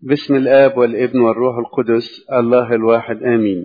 بسم الآب والابن والروح القدس الله الواحد آمين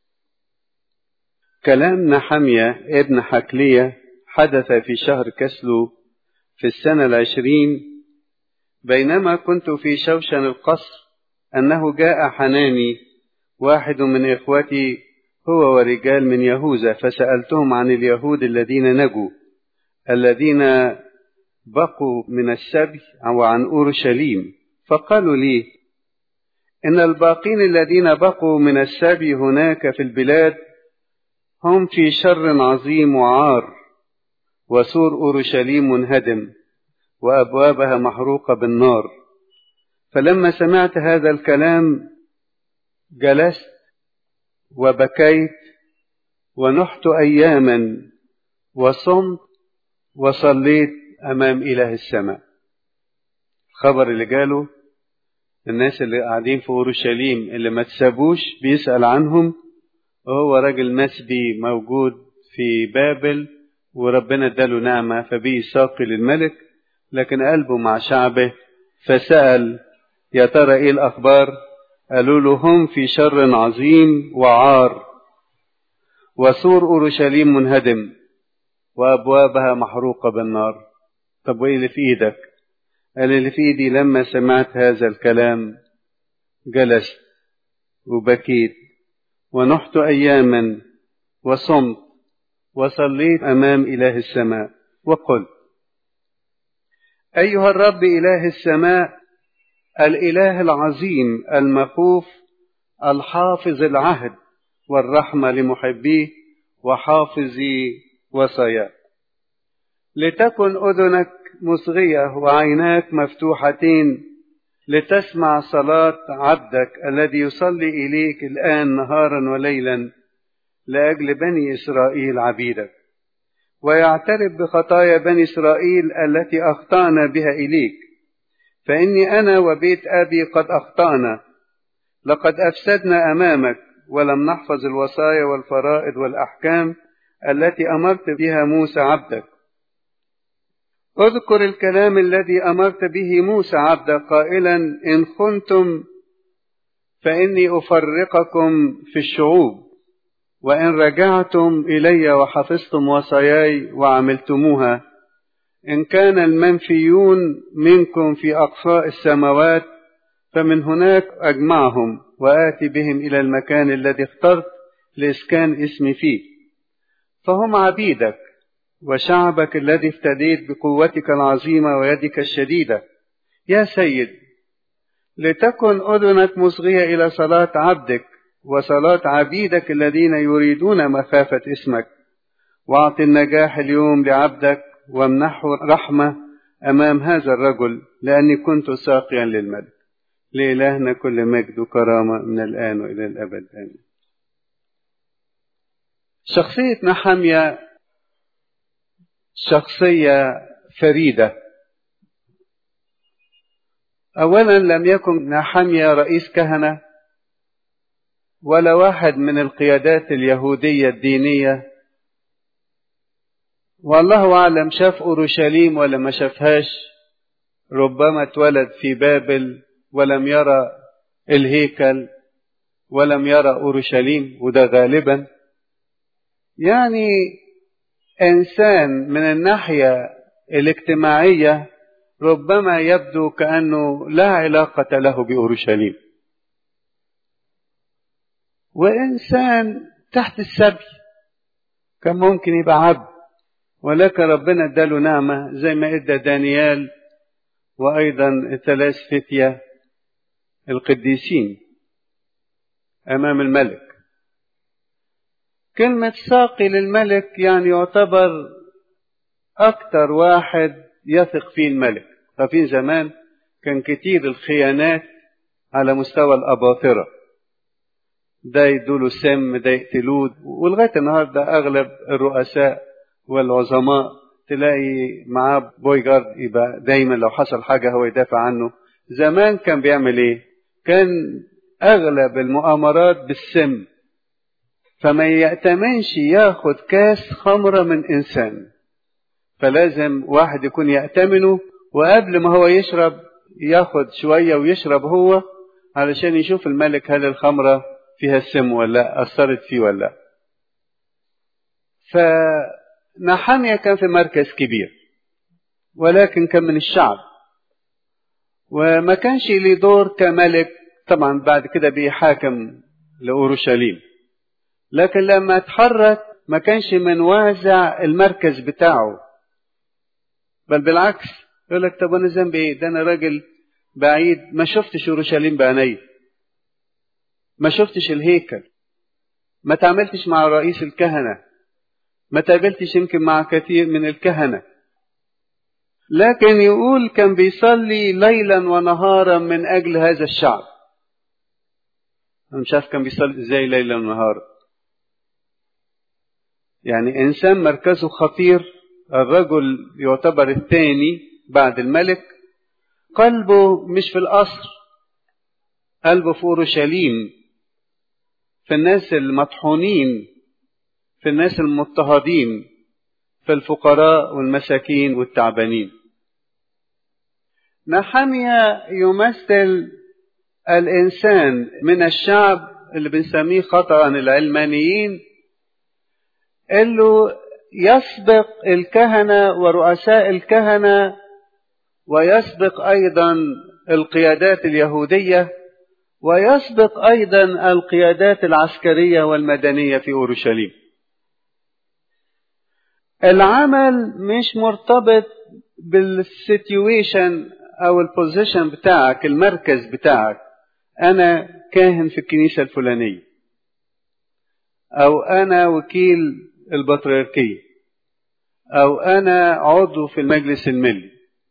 كلام نحمية ابن حكلية حدث في شهر كسلو في السنة العشرين بينما كنت في شوشن القصر أنه جاء حناني واحد من إخوتي هو ورجال من يهوذا فسألتهم عن اليهود الذين نجوا الذين بقوا من السبي وعن أورشليم فقالوا لي إن الباقين الذين بقوا من السبي هناك في البلاد هم في شر عظيم وعار وسور أورشليم منهدم وأبوابها محروقة بالنار فلما سمعت هذا الكلام جلست وبكيت ونحت أياما وصمت وصليت أمام إله السماء الخبر اللي جاله الناس اللي قاعدين في أورشليم اللي ما تسابوش بيسأل عنهم وهو راجل مسبي موجود في بابل وربنا اداله نعمة فبيه ساقي للملك لكن قلبه مع شعبه فسأل يا ترى ايه الأخبار قالوا له هم في شر عظيم وعار وسور أورشليم منهدم وأبوابها محروقة بالنار طب وإيه اللي في إيدك قال اللي في إيدي لما سمعت هذا الكلام جلست وبكيت ونحت أياما وصمت وصليت أمام إله السماء وقلت أيها الرب إله السماء الإله العظيم المخوف الحافظ العهد والرحمة لمحبيه وحافظ وصاياه لتكن أذنك مصغية وعيناك مفتوحتين لتسمع صلاة عبدك الذي يصلي إليك الآن نهارا وليلا لأجل بني إسرائيل عبيدك ويعترف بخطايا بني إسرائيل التي أخطأنا بها إليك فإني أنا وبيت أبي قد أخطأنا لقد أفسدنا أمامك ولم نحفظ الوصايا والفرائض والأحكام التي أمرت بها موسى عبدك اذكر الكلام الذي أمرت به موسى عبدك قائلا إن خنتم فإني أفرقكم في الشعوب وإن رجعتم إلي وحفظتم وصاياي وعملتموها إن كان المنفيون منكم في أقصاء السماوات فمن هناك أجمعهم وآتي بهم إلى المكان الذي اخترت لإسكان اسمي فيه فهم عبيدك وشعبك الذي افتديت بقوتك العظيمة ويدك الشديدة يا سيد لتكن أذنك مصغية إلى صلاة عبدك وصلاة عبيدك الذين يريدون مخافة اسمك واعط النجاح اليوم لعبدك وامنحه رحمة أمام هذا الرجل لأني كنت ساقيا للملك لإلهنا كل مجد وكرامة من الآن وإلى الأبد آمين شخصية نحمية شخصية فريدة أولا لم يكن نحمية رئيس كهنة ولا واحد من القيادات اليهودية الدينية والله أعلم شاف أورشليم ولا ما شافهاش ربما اتولد في بابل ولم يرى الهيكل ولم يرى أورشليم وده غالبا يعني إنسان من الناحية الاجتماعية ربما يبدو كأنه لا علاقة له بأورشليم وإنسان تحت السبي كان ممكن يبقى عبد ولكن ربنا اداله نعمة زي ما ادى دانيال وأيضا الثلاث فتية القديسين أمام الملك كلمة ساقي للملك يعني يعتبر أكتر واحد يثق فيه الملك ففي زمان كان كتير الخيانات على مستوى الأباطرة ده يدوله سم ده يقتلوه ولغاية النهاردة أغلب الرؤساء والعظماء تلاقي معاه بوي جارد يبقى دايما لو حصل حاجة هو يدافع عنه زمان كان بيعمل ايه كان أغلب المؤامرات بالسم فما يأتمنش ياخد كاس خمرة من إنسان فلازم واحد يكون يأتمنه وقبل ما هو يشرب ياخد شوية ويشرب هو علشان يشوف الملك هل الخمرة فيها السم ولا لا أثرت فيه ولا لا فنحامية كان في مركز كبير ولكن كان من الشعب وما كانش ليه دور كملك طبعا بعد كده بيحاكم لأورشليم لكن لما اتحرك ما كانش من وازع المركز بتاعه بل بالعكس يقول لك طب انا ذنبي ايه ده انا راجل بعيد ما شفتش اورشليم بعيني ما شفتش الهيكل ما تعاملتش مع رئيس الكهنه ما تقابلتش يمكن مع كثير من الكهنه لكن يقول كان بيصلي ليلا ونهارا من اجل هذا الشعب انا مش عارف كان بيصلي ازاي ليلا ونهارا يعني انسان مركزه خطير الرجل يعتبر الثاني بعد الملك قلبه مش في القصر قلبه في اورشليم في الناس المطحونين في الناس المضطهدين في الفقراء والمساكين والتعبانين نحمية يمثل الإنسان من الشعب اللي بنسميه خطأ العلمانيين اللي يسبق الكهنة ورؤساء الكهنة ويسبق أيضا القيادات اليهودية ويسبق أيضا القيادات العسكرية والمدنية في أورشليم العمل مش مرتبط بالسيتويشن او البوزيشن بتاعك المركز بتاعك انا كاهن في الكنيسه الفلانيه او انا وكيل البطريركيه او انا عضو في المجلس الملي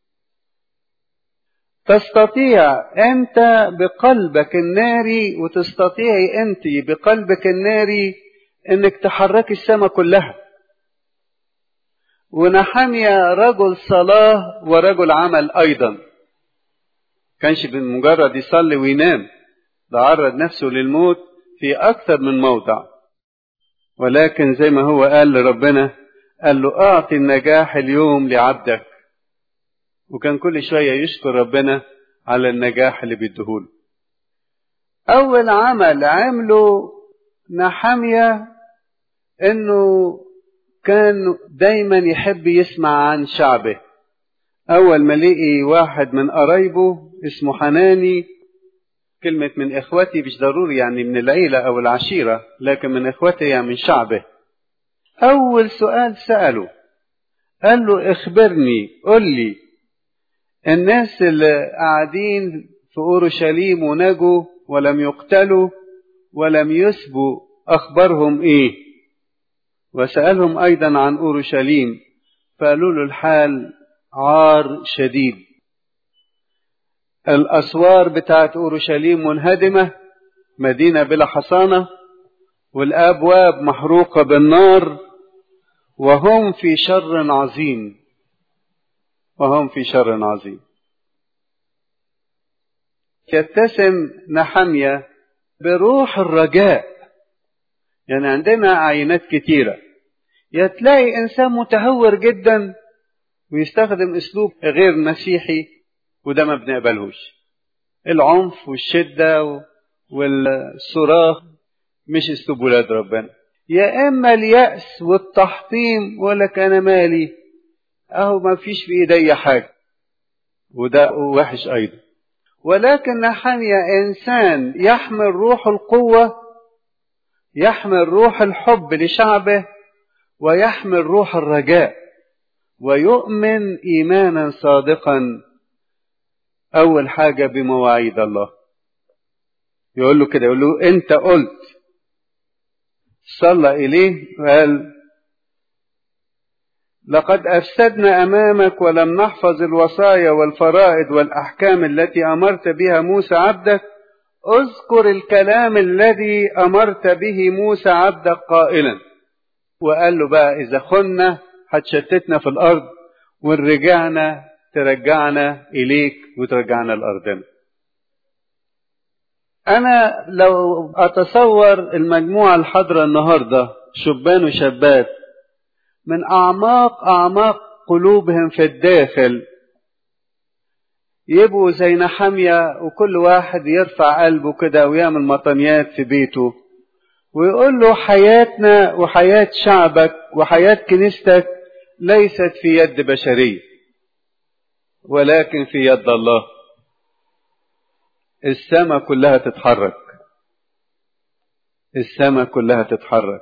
تستطيع انت بقلبك الناري وتستطيعي انت بقلبك الناري انك تحركي السماء كلها ونحمية رجل صلاة ورجل عمل أيضا كانش بمجرد يصلي وينام ده عرض نفسه للموت في أكثر من موضع ولكن زي ما هو قال لربنا قال له أعطي النجاح اليوم لعبدك وكان كل شوية يشكر ربنا على النجاح اللي بيديهوله أول عمل عمله نحمية إنه كان دايما يحب يسمع عن شعبه أول ما لقي واحد من قرايبه اسمه حناني كلمة من إخوتي مش ضروري يعني من العيلة أو العشيرة لكن من إخوتي يعني من شعبه أول سؤال سأله قال له اخبرني قل لي الناس اللي قاعدين في أورشليم ونجوا ولم يقتلوا ولم يسبوا أخبارهم إيه وسألهم أيضا عن أورشليم فقالوا له الحال عار شديد الأسوار بتاعت أورشليم منهدمة مدينة بلا حصانة والأبواب محروقة بالنار وهم في شر عظيم وهم في شر عظيم يتسم نحمية بروح الرجاء يعني عندنا عينات كتيرة يا تلاقي إنسان متهور جدا ويستخدم أسلوب غير مسيحي وده ما بنقبلهوش العنف والشدة والصراخ مش أسلوب ولاد ربنا يا إما اليأس والتحطيم يقول لك أنا مالي أهو ما فيش في إيدي حاجة وده وحش أيضا ولكن نحمية إنسان يحمل روح القوة يحمل روح الحب لشعبه ويحمل روح الرجاء ويؤمن ايمانا صادقا اول حاجه بمواعيد الله يقول له كده يقول له انت قلت صلى اليه وقال لقد افسدنا امامك ولم نحفظ الوصايا والفرائض والاحكام التي امرت بها موسى عبدك اذكر الكلام الذي امرت به موسى عبدك قائلا وقال له بقى اذا خنا هتشتتنا في الارض وان رجعنا ترجعنا اليك وترجعنا لارضنا انا لو اتصور المجموعه الحاضره النهارده شبان وشابات من اعماق اعماق قلوبهم في الداخل يبقوا زي نحامية وكل واحد يرفع قلبه كده ويعمل مطنيات في بيته ويقول له حياتنا وحياة شعبك وحياة كنيستك ليست في يد بشرية ولكن في يد الله السماء كلها تتحرك السماء كلها تتحرك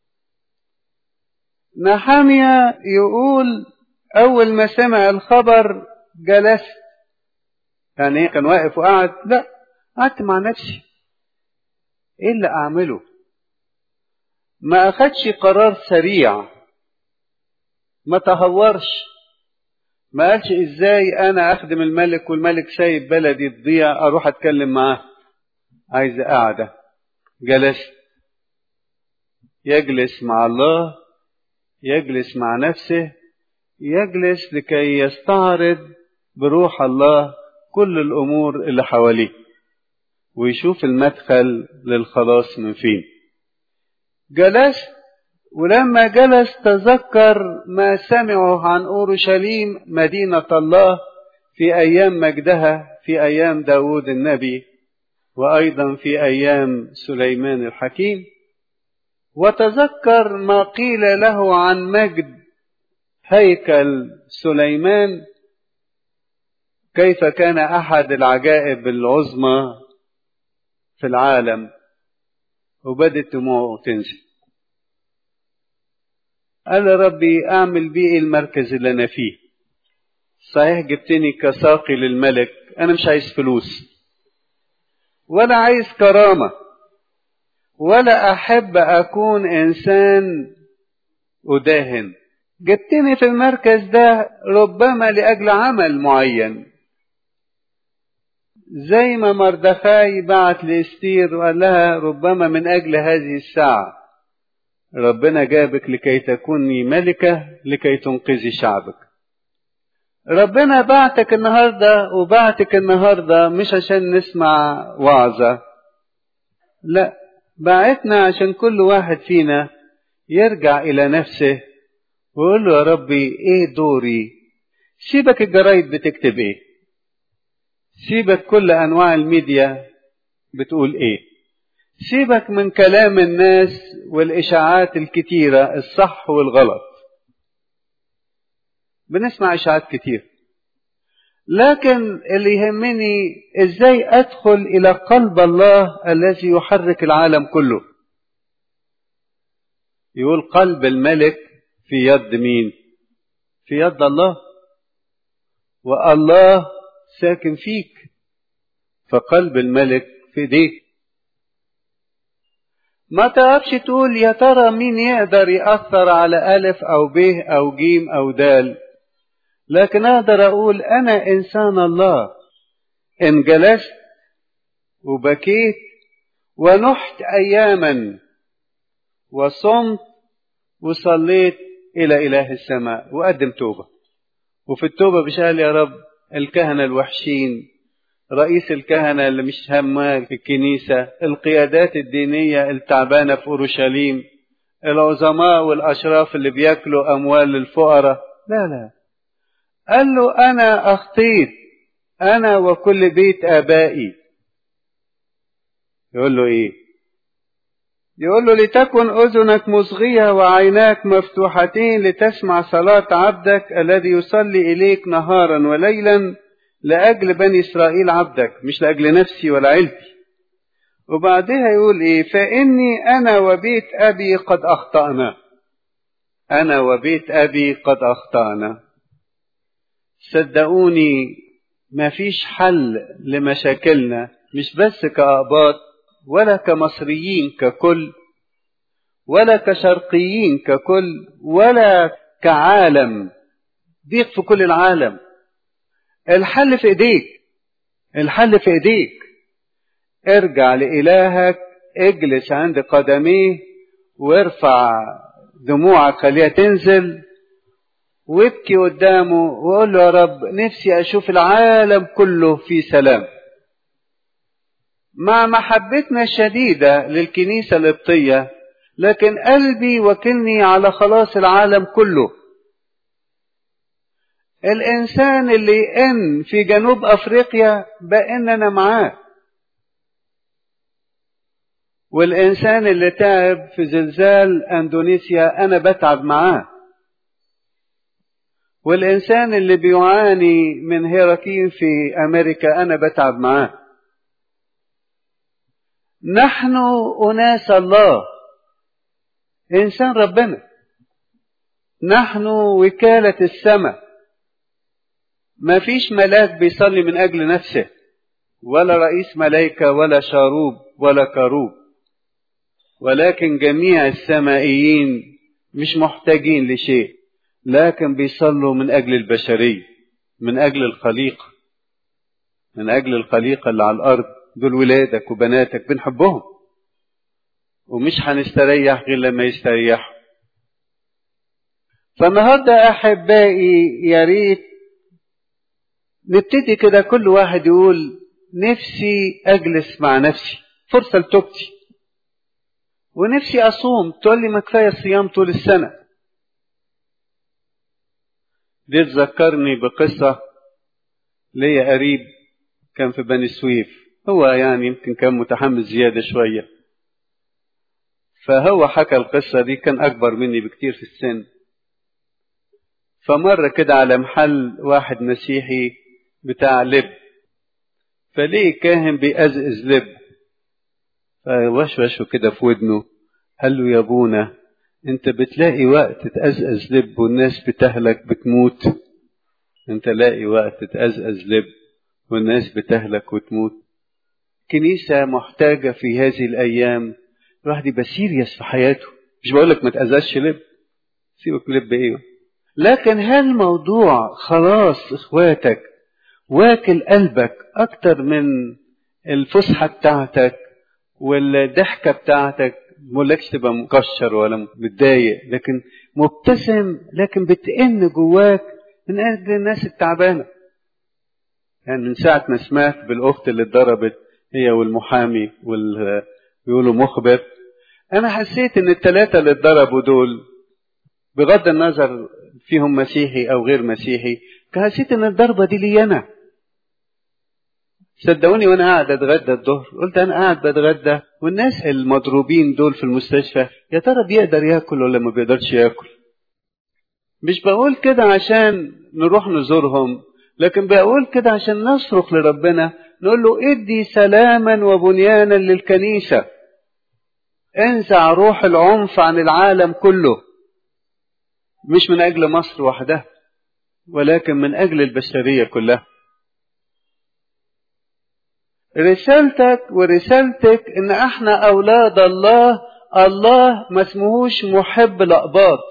نحامية يقول أول ما سمع الخبر جلست يعني كان واقف وقعد لا قعدت مع نفسي ايه اللي اعمله ما اخدش قرار سريع ما تهورش ما قالش ازاي انا اخدم الملك والملك سايب بلدي تضيع اروح اتكلم معاه عايز قاعدة جلست يجلس مع الله يجلس مع نفسه يجلس لكي يستعرض بروح الله كل الامور اللي حواليه ويشوف المدخل للخلاص من فين جلست ولما جلس تذكر ما سمعه عن اورشليم مدينه الله في ايام مجدها في ايام داود النبي وايضا في ايام سليمان الحكيم وتذكر ما قيل له عن مجد هيكل سليمان كيف كان احد العجائب العظمى في العالم وبدت دموعه تنزل قال يا ربي اعمل بيه المركز اللي انا فيه صحيح جبتني كساقي للملك انا مش عايز فلوس ولا عايز كرامه ولا احب اكون انسان اداهن جبتني في المركز ده ربما لاجل عمل معين زي ما مردخاي بعت لاستير وقال لها ربما من اجل هذه الساعه ربنا جابك لكي تكوني ملكه لكي تنقذي شعبك ربنا بعتك النهارده وبعتك النهارده مش عشان نسمع وعظه لا بعتنا عشان كل واحد فينا يرجع الى نفسه ويقول له يا ربي ايه دوري سيبك الجرايد بتكتب ايه سيبك كل انواع الميديا بتقول ايه سيبك من كلام الناس والاشاعات الكتيره الصح والغلط بنسمع اشاعات كتير لكن اللي يهمني ازاي ادخل الى قلب الله الذي يحرك العالم كله يقول قلب الملك في يد مين في يد الله والله ساكن فيك فقلب الملك في ايديك ما تعرفش تقول يا ترى مين يقدر يأثر على ألف أو ب أو جيم أو دال لكن أقدر أقول أنا إنسان الله إن جلست وبكيت ونحت أياما وصمت وصليت إلى إله السماء وقدم توبة وفي التوبة بشال يا رب الكهنة الوحشين رئيس الكهنة اللي مش هماه في الكنيسة القيادات الدينية التعبانة في أورشليم العظماء والأشراف اللي بياكلوا أموال الفقراء لا لا قال له أنا أخطيت أنا وكل بيت آبائي يقول له إيه يقول له لتكن أذنك مصغية وعيناك مفتوحتين لتسمع صلاة عبدك الذي يصلي إليك نهارا وليلا لأجل بني إسرائيل عبدك مش لأجل نفسي ولا عيلتي وبعدها يقول إيه فإني أنا وبيت أبي قد أخطأنا أنا وبيت أبي قد أخطأنا صدقوني ما فيش حل لمشاكلنا مش بس كأقباط ولا كمصريين ككل ولا كشرقيين ككل ولا كعالم ضيق في كل العالم الحل في ايديك الحل في ايديك ارجع لإلهك اجلس عند قدميه وارفع دموعك خليها تنزل وابكي قدامه وقول له يا رب نفسي اشوف العالم كله في سلام مع محبتنا الشديدة للكنيسة القبطية لكن قلبي وكلني على خلاص العالم كله الإنسان اللي إن في جنوب أفريقيا بأن أنا معاه والإنسان اللي تعب في زلزال أندونيسيا أنا بتعب معاه والإنسان اللي بيعاني من هيراكين في أمريكا أنا بتعب معاه نحن أناس الله إنسان ربنا نحن وكالة السماء ما فيش ملاك بيصلي من أجل نفسه ولا رئيس ملائكة ولا شاروب ولا كروب ولكن جميع السمائيين مش محتاجين لشيء لكن بيصلوا من أجل البشرية من أجل الخليقة من أجل الخليقة اللي على الأرض دول ولادك وبناتك بنحبهم ومش هنستريح غير لما يستريحوا فالنهارده احبائي يا ريت نبتدي كده كل واحد يقول نفسي اجلس مع نفسي فرصه لتوبتي ونفسي اصوم تقول لي ما كفايه صيام طول السنه دي تذكرني بقصه ليا قريب كان في بني سويف هو يعني يمكن كان متحمس زياده شويه فهو حكى القصه دي كان اكبر مني بكتير في السن فمر كده على محل واحد مسيحي بتاع لب فليه كاهن بيأزئز لب فوشوشه كده في ودنه قال له يا ابونا انت بتلاقي وقت تأزأز لب والناس بتهلك بتموت انت لاقي وقت تأزأز لب والناس بتهلك وتموت كنيسة محتاجة في هذه الأيام الواحد يبقى سيريس في حياته مش بقول لك ما تأذاش لب سيبك لب ايه لكن هل موضوع خلاص اخواتك واكل قلبك اكتر من الفسحة بتاعتك والضحكة بتاعتك مولكش تبقى مكشر ولا متضايق لكن مبتسم لكن بتئن جواك من اجل الناس التعبانة يعني من ساعة ما سمعت بالأخت اللي اتضربت هي والمحامي وال بيقولوا مخبر أنا حسيت إن الثلاثة اللي اتضربوا دول بغض النظر فيهم مسيحي او غير مسيحي حسيت ان الضربه دي لي انا صدقوني وانا قاعد اتغدى الظهر قلت انا قاعد بتغدى والناس المضروبين دول في المستشفى يا ترى بيقدر ياكل ولا ما بيقدرش ياكل مش بقول كده عشان نروح نزورهم لكن بقول كده عشان نصرخ لربنا نقول له ادي سلاما وبنيانا للكنيسه انزع روح العنف عن العالم كله مش من أجل مصر وحدها ولكن من أجل البشرية كلها رسالتك ورسالتك إن إحنا أولاد الله الله ما اسمهوش محب الأقباط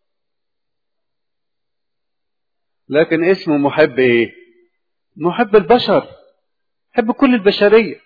لكن اسمه محب إيه؟ محب البشر محب كل البشرية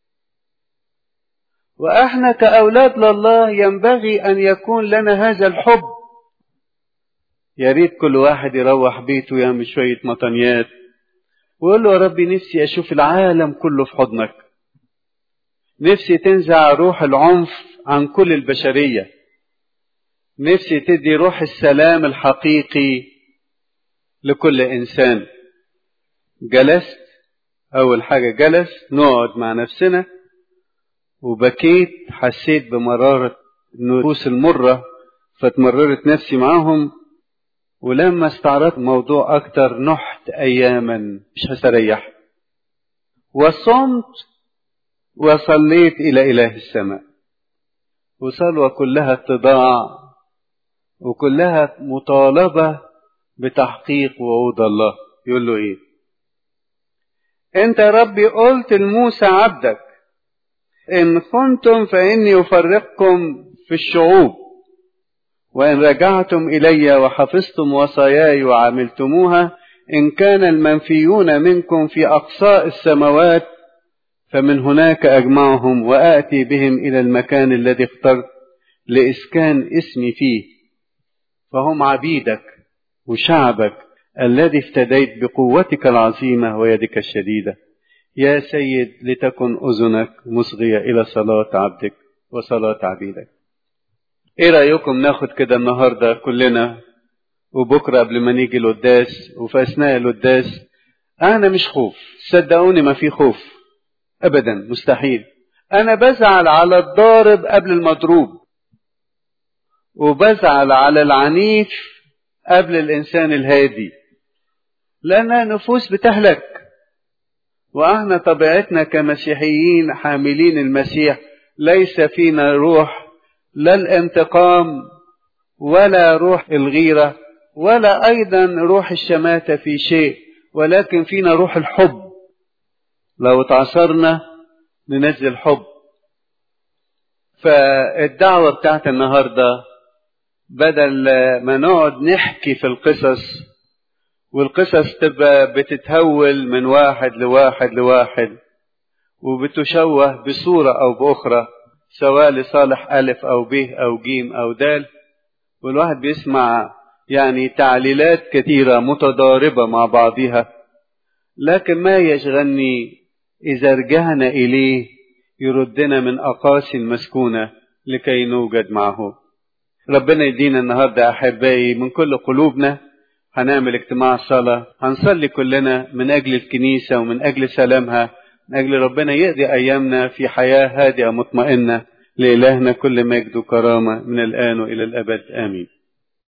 وإحنا كأولاد لله ينبغي أن يكون لنا هذا الحب يا ريت كل واحد يروح بيته يعمل شوية مطنيات ويقول له يا ربي نفسي أشوف العالم كله في حضنك نفسي تنزع روح العنف عن كل البشرية نفسي تدي روح السلام الحقيقي لكل إنسان جلست أول حاجة جلس نقعد مع نفسنا وبكيت حسيت بمرارة النفوس المرة فتمررت نفسي معاهم ولما استعرضت موضوع أكتر نحت أياما مش هستريح وصمت وصليت إلى إله السماء وصلوة كلها اتضاع وكلها مطالبة بتحقيق وعود الله يقول له إيه أنت يا ربي قلت لموسى عبدك إن كنتم فإني أفرقكم في الشعوب وإن رجعتم إلي وحفظتم وصاياي وعملتموها إن كان المنفيون منكم في أقصاء السماوات فمن هناك أجمعهم وآتي بهم إلى المكان الذي اخترت لإسكان اسمي فيه فهم عبيدك وشعبك الذي افتديت بقوتك العظيمة ويدك الشديدة يا سيد لتكن أذنك مصغية إلى صلاة عبدك وصلاة عبيدك ايه رأيكم ناخد كده النهاردة كلنا وبكرة قبل ما نيجي القداس وفي أثناء القداس أنا مش خوف صدقوني ما في خوف أبدا مستحيل أنا بزعل على الضارب قبل المضروب وبزعل على العنيف قبل الإنسان الهادي لأنها نفوس بتهلك وإحنا طبيعتنا كمسيحيين حاملين المسيح ليس فينا روح لا الانتقام ولا روح الغيرة ولا أيضا روح الشماتة في شيء ولكن فينا روح الحب لو اتعصرنا ننزل حب فالدعوة بتاعت النهاردة بدل ما نقعد نحكي في القصص والقصص تبقى بتتهول من واحد لواحد لواحد وبتشوه بصورة أو بأخرى سواء لصالح ألف أو ب أو جيم أو دال والواحد بيسمع يعني تعليلات كثيرة متضاربة مع بعضها لكن ما يشغلني إذا رجعنا إليه يردنا من أقاصي المسكونة لكي نوجد معه ربنا يدينا النهاردة أحبائي من كل قلوبنا هنعمل اجتماع صلاة هنصلي كلنا من أجل الكنيسة ومن أجل سلامها من أجل ربنا يقضي أيامنا في حياة هادئة مطمئنة لإلهنا كل مجد وكرامة من الآن وإلى الأبد آمين